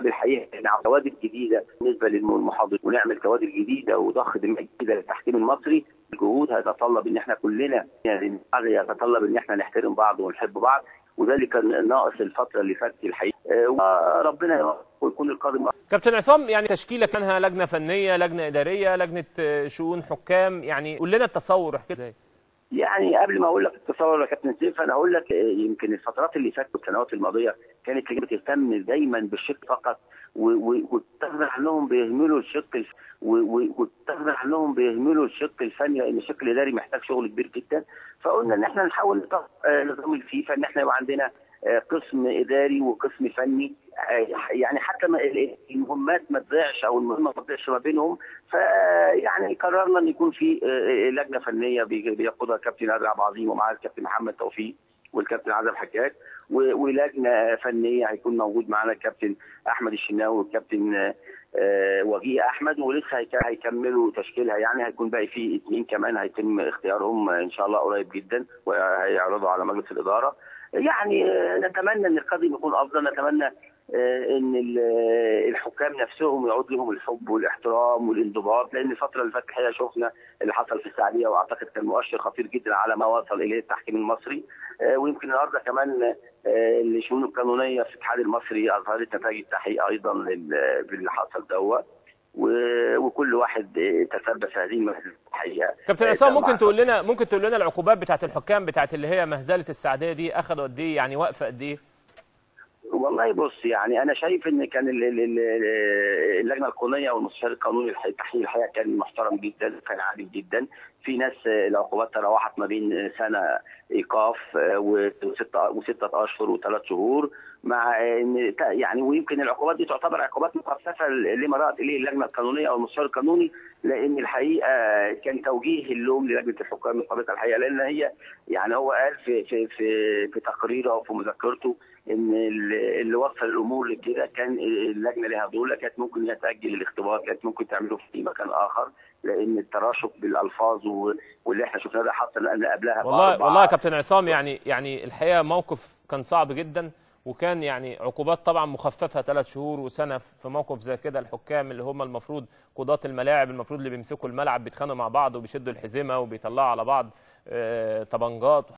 الحقيقه نعمل كوادر جديده بالنسبه للمحاضرين ونعمل كوادر جديده وضخ دماء جديده للتحكيم المصري الجهود هيتطلب ان احنا كلنا يعني يتطلب ان احنا نحترم بعض ونحب بعض وده اللي كان ناقص الفتره اللي فاتت الحقيقه وربنا يوفق ويكون القادم كابتن عصام يعني تشكيله كانها لجنه فنيه لجنه اداريه لجنه شؤون حكام يعني قول لنا التصور احكي ازاي يعني قبل ما اقول لك التصور يا كابتن سيف انا هقول لك يمكن الفترات اللي فاتت والسنوات الماضيه كانت اللجنه بتهتم دايما بالشق فقط وتغفل عنهم بيهملوا الشق وتغفل عنهم بيهملوا الشق الفني لان الشق الاداري محتاج شغل كبير جدا فقلنا ان احنا نحاول نطبق نظام الفيفا ان احنا يبقى عندنا قسم اداري وقسم فني يعني حتى المهمات ما تضيعش او المهمه ما تضيعش ما بينهم فيعني قررنا ان يكون في لجنه فنيه بيقودها الكابتن ادري عبد العظيم ومعاه الكابتن محمد توفيق والكابتن عزب حجاج ولجنه فنيه هيكون موجود معانا الكابتن احمد الشناوي والكابتن وجيه احمد ولسه هيكملوا تشكيلها يعني هيكون باقي في اثنين كمان هيتم اختيارهم ان شاء الله قريب جدا وهيعرضوا على مجلس الاداره يعني نتمنى ان القادم يكون افضل نتمنى ان الحكام نفسهم يعود لهم الحب والاحترام والانضباط لان الفتره اللي فاتت الحقيقه شفنا اللي حصل في السعوديه واعتقد كان مؤشر خطير جدا على ما وصل اليه التحكيم المصري ويمكن النهارده كمان الشؤون القانونيه في الاتحاد المصري اظهرت نتائج التحقيق ايضا باللي حصل دوت وكل واحد تسبس هذه الحقيقه كابتن عصام ممكن تقول لنا ممكن تقول لنا العقوبات بتاعت الحكام بتاعت اللي هي مهزله السعديه دي اخذوا قد ايه يعني واقفه قد ايه؟ والله بص يعني انا شايف ان كان اللجنه القانونيه والمستشار القانوني التحقيق الحقيقه كان محترم جدا كان عادل جدا في ناس العقوبات تراوحت ما بين سنه ايقاف وسته وسته اشهر وثلاث شهور مع ان يعني ويمكن العقوبات دي تعتبر عقوبات مخففه لما رات اليه اللجنه القانونيه او المستشار القانوني لان الحقيقه كان توجيه اللوم للجنه الحكام السابقه الحقيقه لان هي يعني هو قال في في في, في تقريره وفي مذكرته ان اللي وصل الامور لكده كان اللجنه لها دول كانت ممكن هي تاجل الاختبار كانت ممكن تعمله في مكان اخر لان التراشق بالالفاظ واللي احنا شفناه ده حصل قبلها والله والله يا كابتن عصام يعني يعني الحقيقه موقف كان صعب جدا وكان يعني عقوبات طبعا مخففه ثلاث شهور وسنه في موقف زي كده الحكام اللي هم المفروض قضاة الملاعب المفروض اللي بيمسكوا الملعب بيتخانقوا مع بعض وبيشدوا الحزمه وبيطلعوا على بعض طبنجات